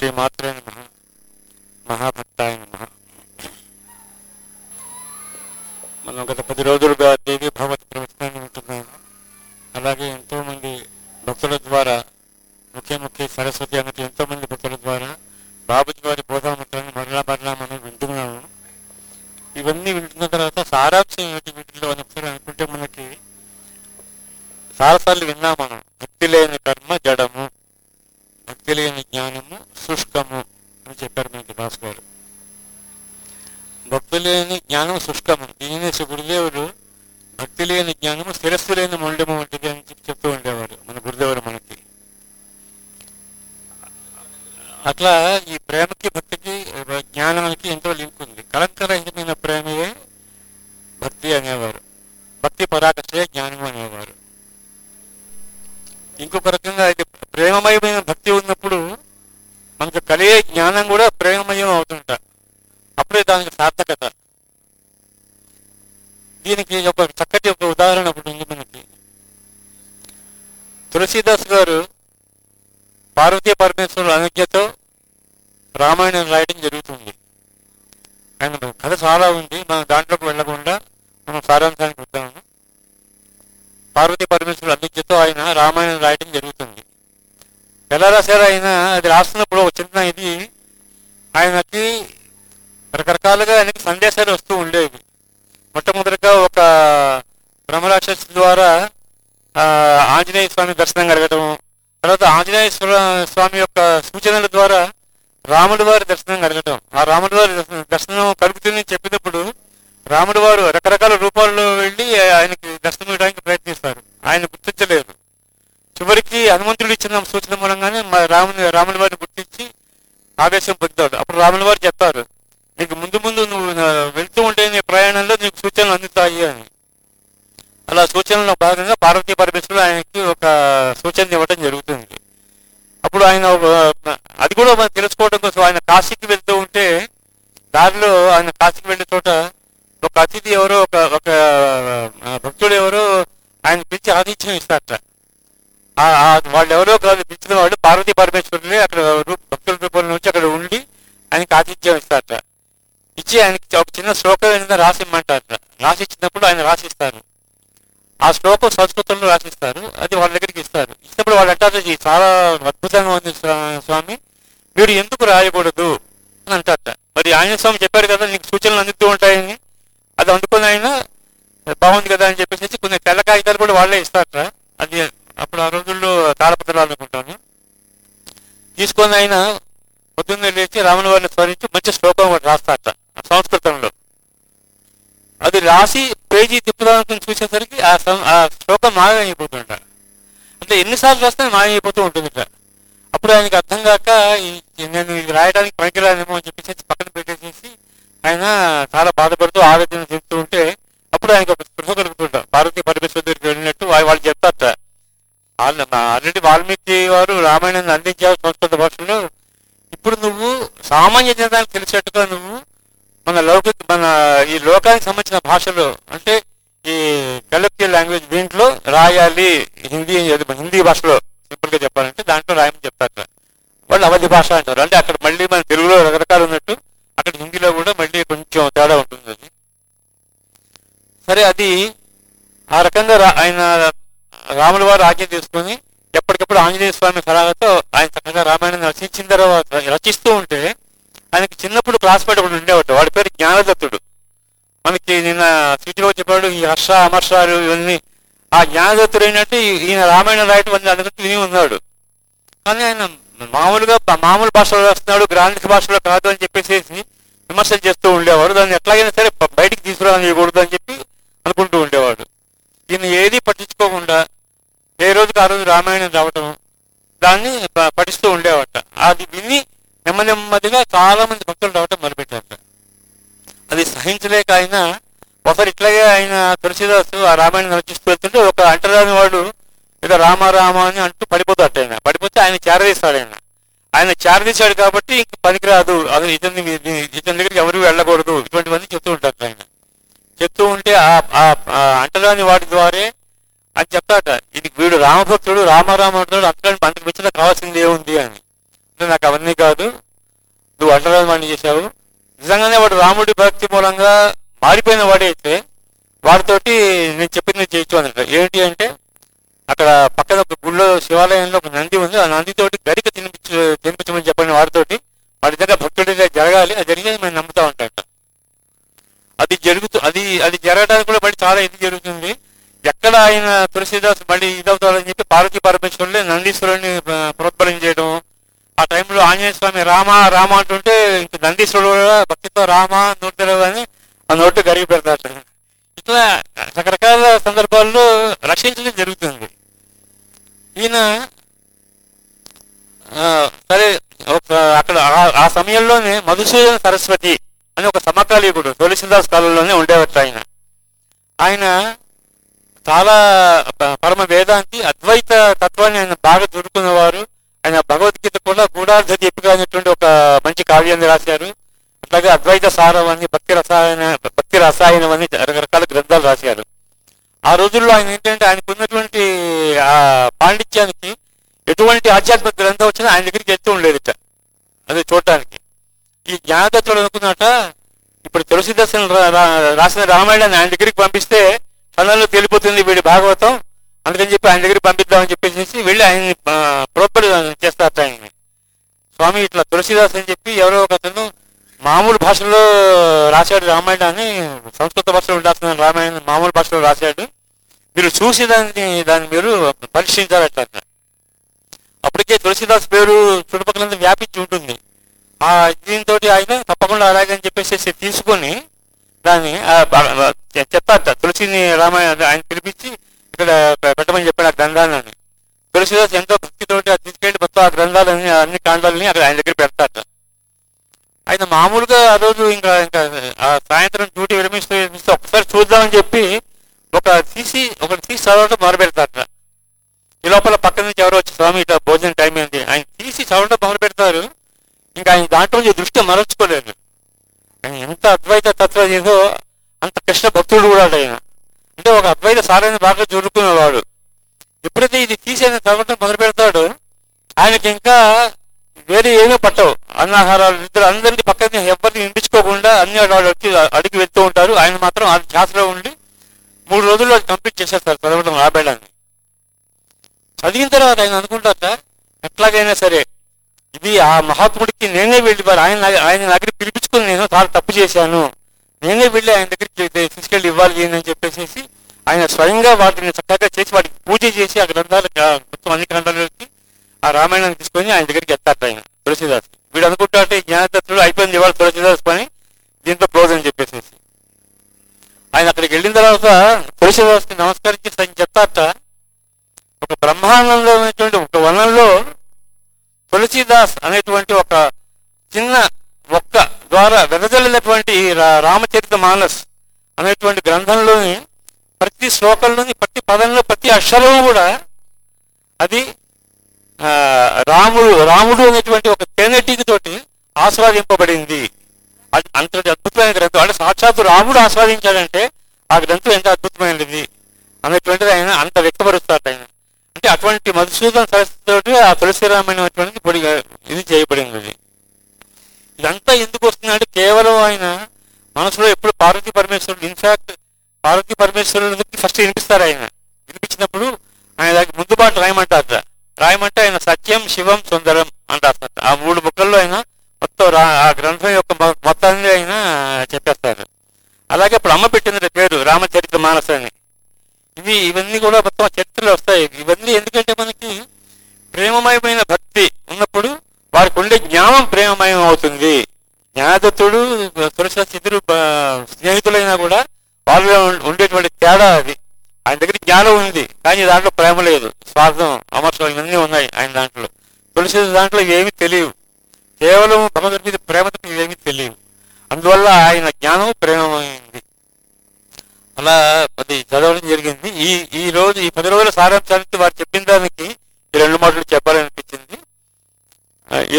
శ్రీమాత్రే నమ మహాభక్తాయ నమ మనం గత పది రోజులుగా దేవి భగవత్ ప్రవచనాన్ని వింటున్నాము అలాగే ఎంతో మంది భక్తుల ద్వారా ముఖ్య ముఖ్య సరస్వతి అన్నట్టు ఎంతో మంది భక్తుల ద్వారా బాబుజీ వారి బోధామంత్రాన్ని మరలా మరలా మనం వింటున్నాము ఇవన్నీ వింటున్న తర్వాత సారాంశం ఏమిటి వీటిలో అని ఒకసారి అనుకుంటే మనకి చాలాసార్లు విన్నాం మనం భక్తి లేని కర్మ జడము భక్తి లేని జ్ఞానము శుష్కము అని చెప్పారు మనకి దాస్ గారు భక్తి లేని జ్ఞానం శుష్కము దీనిని గురుదేవుడు భక్తి లేని జ్ఞానము శిరస్సు లేని మొండము వంటిది అని చెప్పి చెప్తూ ఉండేవారు మన గురుదేవుడు మనకి అట్లా ఈ ప్రేమకి భక్తికి జ్ఞానానికి ఎంతో లింక్ ఉంది కలంకరహితమైన ప్రేమయే భక్తి అనేవారు భక్తి పరాకసే జ్ఞానము అనేవారు ఇంకొక రకంగా ఇది ప్రేమమయమైన భక్తి ఉన్నప్పుడు మనకు కలిగే జ్ఞానం కూడా ప్రేమమయం అవుతుంట అప్పుడే దానికి సార్థకత దీనికి ఒక చక్కటి ఒక ఉదాహరణ ఒకటి ఉంది మనకి తులసీదాస్ గారు పార్వతీ పరమేశ్వరుల అనుజ్ఞతో రామాయణం రాయడం జరుగుతుంది ఆయన కథ చాలా ఉంది మనం దాంట్లోకి వెళ్ళకుండా మనం సారాంశానికి వద్దాము పార్వతీ పరమేశ్వరుల అనుజ్ఞతో ఆయన రామాయణం రాయడం జరుగుతుంది ఎలా రాశారు ఆయన అది రాస్తున్నప్పుడు ఒక చిన్న ఇది ఆయనకి రకరకాలుగా ఆయనకి సందేశాలు వస్తూ ఉండేవి మొట్టమొదటిగా ఒక బ్రహ్మరాక్షస్ ద్వారా ఆ, ఆంజనేయ స్వామి దర్శనం కలగటం తర్వాత ఆంజనేయ స్వ- స్వామి యొక్క సూచనల ద్వారా రాముడి వారి దర్శనం కలగటం ఆ రాముడి వారి దర్శనం- దర్శనం కలుగుతుందని చెప్పినప్పుడు రాముడి వారు రకరకాల రూపాల్లో వెళ్ళి ఆయనకి దర్శనం ఇవ్వడానికి ప్రయత్నిస్తారు ఆయన గుర్తించలేరు చివరికి హనుమంతుడు ఇచ్చిన సూచన మూలంగానే మా రాముని రాముడి వారిని గుర్తించి ఆవేశం పొందుతాడు అప్పుడు రాముల వారు చెప్తారు నీకు ముందు ముందు నువ్వు ఆ, వెళ్తూ ఉంటే నీ ప్రయాణంలో నీకు సూచనలు అందుతాయి అని అలా సూచనలో భాగంగా పార్వతీ పరమేశ్వరుడు ఆయనకి ఒక సూచన ఇవ్వడం జరుగుతుంది అప్పుడు ఆయన ఒక- అది కూడా మనం తెలుసుకోవడం కోసం ఆయన కాశీకి వెళ్తూ ఉంటే దారిలో ఆయన కాశీకి వెళ్ళే చోట ఒక అతిథి ఎవరో ఒక ఒక ఆ, భక్తుడు ఎవరో ఆయన పిలిచి ఆతిథ్యం ఇస్తారట ఆ- ఆ వాళ్ళు ఎవరో కాదు పిలిచిన వాళ్ళు పార్వతీ పరమేశ్వరులే అక్కడ రూ- భక్తుల రూపంలో వచ్చి అక్కడ ఉండి ఆయనకి ఆతిథ్యం ఇస్తారట ఇచ్చి ఆయనకి ఒక చిన్న శ్లోకం ఏదైనా రాసి ఇమ్మంటారట రాసి ఇచ్చినప్పుడు ఆయన రాసిస్తారు ఆ శ్లోకం సంస్కృతంలో రాసిస్తారు అది వాళ్ళ దగ్గరికి ఇస్తారు ఇచ్చినప్పుడు వాళ్ళు అంటారు ఇది చాలా అద్భుతంగా ఉంది స్వా- స్వామి మీరు ఎందుకు రాయకూడదు అని అంటారట మరి ఆయన స్వామి చెప్పారు కదా నీకు సూచనలు అందుతూ ఉంటాయని అది అందుకుని ఆయన బాగుంది కదా అని చెప్పేసి కొన్ని తెల్ల కాగితాలు కూడా వాళ్ళే ఇస్తారట అది అప్పుడు ఆ రోజుల్లో తాళపత్రాలు అనుకుంటాను తీసుకొని ఆయన పొద్దున్నే లేచి రాముని వారిని స్మరించి మంచి శ్లోకం ఒకటి రాస్తారట ఆ సంస్కృతంలో అది రాసి పేజీ తిప్పుదామనుకుని చూసేసరికి ఆ సం- ఆ శ్లోకం మాయమైపోతుంట అంటే ఎన్నిసార్లు రాస్తే మాయమైపోతూ ఉంటుందిట అప్పుడు ఆయనకి అర్థం కాక ఈ- నేను ఇది రాయడానికి పనికిరానేమో అని చెప్పేసి పక్కన పెట్టేసేసి ఆయన చాలా బాధపడుతూ ఆలోచన చెప్తూ ఉంటే అప్పుడు ఆయనకు ఒక స్పృహ కలుగుతుంట పార్వతీ పరమేశ్వర దగ్గరికి వెళ్ళినట్టు వా- వాళ్ళు చెప్తారట వాళ్ళు ఆల్రెడీ వాల్మీకి వారు రామాయణాన్ని అందించారు సంస్కృత భాషలో ఇప్పుడు నువ్వు సామాన్య జనానికి తెలిసేట్టుగా నువ్వు మన లౌకిక మన ఈ లోకానికి సంబంధించిన భాషలో అంటే ఈ కలెక్టివ్ లాంగ్వేజ్ దీంట్లో రాయాలి హిందీ అది హిందీ భాషలో సింపుల్ గా చెప్పాలంటే దాంట్లో రాయమని చెప్తారు వాళ్ళు అవధి భాష అంటారు అంటే అక్కడ మళ్ళీ మన తెలుగులో రకరకాలు ఉన్నట్టు అక్కడ హిందీలో కూడా మళ్ళీ కొంచెం తేడా ఉంటుంది అది సరే అది ఆ రకంగా రా- ఆయన రాముల వారు ఆజ్ఞ తీసుకొని ఎప్పటికప్పుడు ఆంజనేయ స్వామి సలహాతో ఆయన చక్కగా రామాయణం రచించిన తర్వాత రచిస్తూ ఉంటే ఆయనకి చిన్నప్పుడు క్లాస్మేట్ ఒకడు ఉండేవాడు వాడి పేరు జ్ఞానదత్తుడు మనకి నిన్న సీటులో చెప్పాడు ఈ హర్ష అమర్షాలు ఇవన్నీ ఆ జ్ఞానదత్తుడు ఏంటంటే ఈ- ఈయన రామాయణం రాయటం అన్ని అందుకు విని ఉన్నాడు కానీ ఆయన మామూలుగా ప- మామూలు భాషలో రాస్తున్నాడు గ్రాంధిక భాషలో కాదు అని చెప్పేసి విమర్శలు చేస్తూ ఉండేవాడు దాన్ని ఎట్లాగైనా సరే ప- బయటికి తీసుకురానియకూడదు అని చెప్పి అనుకుంటూ ఉండేవాడు ఈయన ఏది పట్టించుకోకుండా ఏ రోజుకి ఆ రోజు రామాయణం రావటం దాన్ని ప- పఠిస్తూ ఉండేవాట అది విని నెమ్మది నెమ్మదిగా చాలా మంది భక్తులు రావటం మొదలుపెట్టారట అది సహించలేక ఆయన ఒకరు ఇట్లాగే ఆయన తులసిదాసు ఆ రామాయణం రచిస్తూ వెళ్తుంటే ఒక అంటరాని వాడు ఏదో రామ రామ అని అంటూ పడిపోతాడు ఆయన పడిపోతే ఆయన చేరదీస్తాడు ఆయన ఆయన చేరదీశాడు కాబట్టి ఇంక పనికిరాదు అది ఇతని ఇతని దగ్గరికి ఎవరు వెళ్ళకూడదు ఇటువంటివన్నీ చెప్తూ ఉంటారు ఆయన చెప్తూ ఉంటే ఆ ఆ- ఆ అంటరాని వాడి ద్వారే అని చెప్తాట ఇది వీడు రామభక్తుడు రామారామ అంటాడు అంతకంటే అంతకు మించిన కావాల్సింది ఏముంది అని అంటే నాకు అవన్నీ కాదు నువ్వు అడ్డరాని వాడిని చేశావు నిజంగానే వాడు రాముడి భక్తి మూలంగా మారిపోయిన వాడైతే వాడితోటి నేను చెప్పింది చేయొచ్చు అన్నట్టు ఏంటి అంటే అక్కడ పక్కన ఒక గుళ్ళో శివాలయంలో ఒక నంది ఉంది ఆ నందితోటి గరిక తినిపించు తినిపించమని చెప్పండి వాడితోటి వాడి దగ్గర భక్తుడి దగ్గర జరగాలి అది జరిగేది మేము నమ్ముతా ఉంటాం అది జరుగుతూ అది అది జరగడానికి కూడా మళ్ళీ చాలా ఇది జరుగుతుంది ఎక్కడ ఆయన తులసిదాస్ మళ్ళీ ఇదవుతాడని చెప్పి పార్వతీ పరమేశ్వరులే నందీశ్వరుని ఆ, ప్రోద్బలం చేయడం ఆ టైంలో ఆంజనేయ స్వామి రామ రామ అంటుంటే ఇంక నందీశ్వరుడు కూడా భక్తితో రామ నూట అని ఆ నోటు గరిగి పెడతాడు ఇట్లా రకరకాల సందర్భాల్లో రక్షించడం జరుగుతుంది ఈయన ఆ, సరే ఒక అక్కడ ఆ- ఆ సమయంలోనే మధుసూదన సరస్వతి అని ఒక సమకాలీకుడు తులసిదాస్ కాలంలోనే ఉండేవారు ఆయన ఆయన చాలా ప- పరమ వేదాంతి అద్వైత తత్వాన్ని ఆయన బాగా దొరుకున్నవారు ఆయన భగవద్గీత కూడా గూఢార్థ దీపిక అనేటువంటి ఒక మంచి కావ్యాన్ని రాశారు అట్లాగే అద్వైత సారం అని భక్తి రసాయన భక్తి రసాయనం అని రకరకాల గ్రంథాలు రాశారు ఆ రోజుల్లో ఆయన ఏంటంటే ఆయనకు ఉన్నటువంటి ఆ పాండిత్యానికి ఎటువంటి ఆధ్యాత్మిక గ్రంథం వచ్చినా ఆయన దగ్గరికి వెళ్తూ ఉండేదిట అది చూడటానికి ఈ జ్ఞానదత్తుడు అనుకున్నట ఇప్పుడు తులసిదాసుని రా- రా- రాసిన రామాయణాన్ని ఆయన దగ్గరికి పంపిస్తే క్షణంలో తెలిపోతుంది వీడి భాగవతం అందుకని చెప్పి ఆయన దగ్గరికి పంపిద్దామని చెప్పేసి వెళ్ళి ఆయన్ని ఆ, ప్రోత్బలి చేస్తారట ఆయన్ని స్వామి ఇట్లా తులసిదాస్ అని చెప్పి ఎవరో ఒక అతను మామూలు భాషలో రాశాడు రామాయణాన్ని సంస్కృత భాషలో ఉండాల్సిన రామాయణం మామూలు భాషలో రాశాడు మీరు చూసి దాన్ని దాన్ని మీరు పరిశీలించాలట అప్పటికే తులసిదాస్ పేరు చుట్టుపక్కలంతా వ్యాపించి ఉంటుంది ఆ దీంతో ఆయన తప్పకుండా అలాగే అని చెప్పేసి తీసుకొని దాన్ని ఆ బ- బ- చె- చెప్తారట తులసిని రామాయణ ఆయన పిలిపించి ఇక్కడ పె- పెట్టమని చెప్పాడు ఆ గ్రంథాలని తులసిదాస్ ఎంతో భక్తితోటి అది తీసుకెళ్ళి మొత్తం ఆ గ్రంథాలని అన్ని కాండాలని అక్కడ ఆయన దగ్గర పెడతారట ఆయన మామూలుగా ఆ రోజు ఇంకా ఇంకా ఆ సాయంత్రం డ్యూటీ విరమిస్తూ విరమిస్తూ ఒకసారి చూద్దామని చెప్పి ఒక తీసి ఒకటి తీసి చదవడం మొదలు పెడతారట ఈ లోపల పక్క నుంచి ఎవరో వచ్చి స్వామి ఇట్లా భోజనం టైం ఏంటి ఆయన తీసి చదవడం మొదలు పెడతారు ఇంకా ఆయన దాంట్లో నుంచి దృష్టి మరల్చుకోలేదు ఆయన ఎంత అద్వైత తత్వం ఏదో అంత కృష్ణ భక్తుడు కూడా ఆయన అంటే ఒక అద్వైత సారాన్ని బాగా చూరుకునేవాడు ఎప్పుడైతే ఇది తీసి ఆయన చదవడం మొదలు పెడతాడో ఆయనకి ఇంకా వేరే ఏమీ పట్టవు అన్నాహారాలు ఇద్దరు అందరినీ పక్కన ఎవరిని ఇంపించుకోకుండా అన్ని వాళ్ళు వచ్చి అడిగి వెళ్తూ ఉంటారు ఆయన మాత్రం ఆ ధ్యాసలో ఉండి మూడు రోజుల్లో అది కంప్లీట్ చేసేస్తారు చదవడం రాబేడాన్ని చదివిన తర్వాత ఆయన అనుకుంటారట ఎట్లాగైనా సరే ఇది ఆ మహాత్ముడికి నేనే వెళ్ళి మరి ఆయన నా- ఆయన దగ్గర పిలిపించుకుని నేను చాలా తప్పు చేశాను నేనే వెళ్ళి ఆయన దగ్గరికి తీ- తీసుకెళ్ళి ఇవ్వాలి ఈయన అని చెప్పేసి ఆయన స్వయంగా వాటిని చక్కగా చేసి వాటికి పూజ చేసి ఆ గ్రంథాలు ఆ మొత్తం అన్ని గ్రంథాలకి ఆ రామాయణాన్ని తీసుకొని ఆయన దగ్గరికి వెళ్తారట ఆయన తులసిదాస్ వీడు అనుకుంటారంటే ఈ జ్ఞానదత్తుడు అయిపోయింది ఇవాళ తులసిదాస్ పని దీంతో క్లోజ్ అని చెప్పేసి ఆయన అక్కడికి వెళ్ళిన తర్వాత తులసిదాస్కి నమస్కరించి ఆయన చెప్తారట ఒక బ్రహ్మాండంలో ఉన్నటువంటి ఒక వనంలో తులసిదాస్ అనేటువంటి ఒక చిన్న ఒక్క ద్వారా వెదజల్లినటువంటి ఈ రా- రామచరిత మానస్ అనేటువంటి గ్రంథంలోని ప్రతి శ్లోకంలోని ప్రతి పదంలో ప్రతి అక్షరం కూడా అది ఆ, రాముడు రాముడు అనేటువంటి ఒక తేనెటీకి తోటి ఆస్వాదింపబడింది అది అంతటి అద్భుతమైన గ్రంథం అంటే సాక్షాత్ రాముడు ఆస్వాదించాడంటే ఆ గ్రంథం ఎంత అద్భుతమైనది అనేటువంటిది ఆయన అంత వ్యక్తపరుస్తాడు ఆయన అంటే అటువంటి మధుసూదన సరస్వతి ఆ తులసి రామాయణం అటువంటిది పొడిగా ఇది చేయబడింది అది. ఇదంతా ఎందుకు వస్తుందంటే కేవలం ఆయన మనసులో ఎప్పుడు పార్వతీ పరమేశ్వరుడు ఇన్ఫాక్ట్ పార్వతీ పరమేశ్వరుడికి ఫస్ట్ వినిపిస్తారు ఆయన వినిపించినప్పుడు ఆయన దానికి ముందు పాటు రాయమంటారట రాయమంటే ఆయన సత్యం శివం సుందరం అంటారు ఆ మూడు ముక్కల్లో ఆయన మొత్తం రా ఆ గ్రంథం యొక్క మొ- మొత్తాన్ని ఆయన చెప్పేస్తారు అలాగే ఇప్పుడు అమ్మ పెట్టింది పేరు రామచరిత మానస అని ఇవి ఇవన్నీ కూడా మొత్తం చరిత్రలో వస్తాయి ఇవన్నీ ఎందుకంటే మనకి ప్రేమమయమైన భక్తి ఉన్నప్పుడు వారికి ఉండే జ్ఞానం ప్రేమమయం అవుతుంది జ్ఞానదత్తుడు తులసి ఇద్దరు స్నేహితులైనా కూడా వాళ్ళలో ఉం- ఉండేటువంటి తేడా అది ఆయన దగ్గర జ్ఞానం ఉంది కానీ దాంట్లో ప్రేమ లేదు స్వార్థం అమర్షం ఇవన్నీ ఉన్నాయి ఆయన దాంట్లో తులసి దాంట్లో ఇవేమీ తెలియవు కేవలం భగవంతుడి మీద ప్రేమతో ఇవేమీ తెలియవు అందువల్ల ఆయన జ్ఞానం ప్రేమమైంది అలా అది చదవడం జరిగింది ఈ ఈ రోజు ఈ పది రోజుల సారాంశానికి వారు చెప్పిన దానికి ఈ రెండు మాటలు చెప్పాలనిపించింది ఆ, ఈ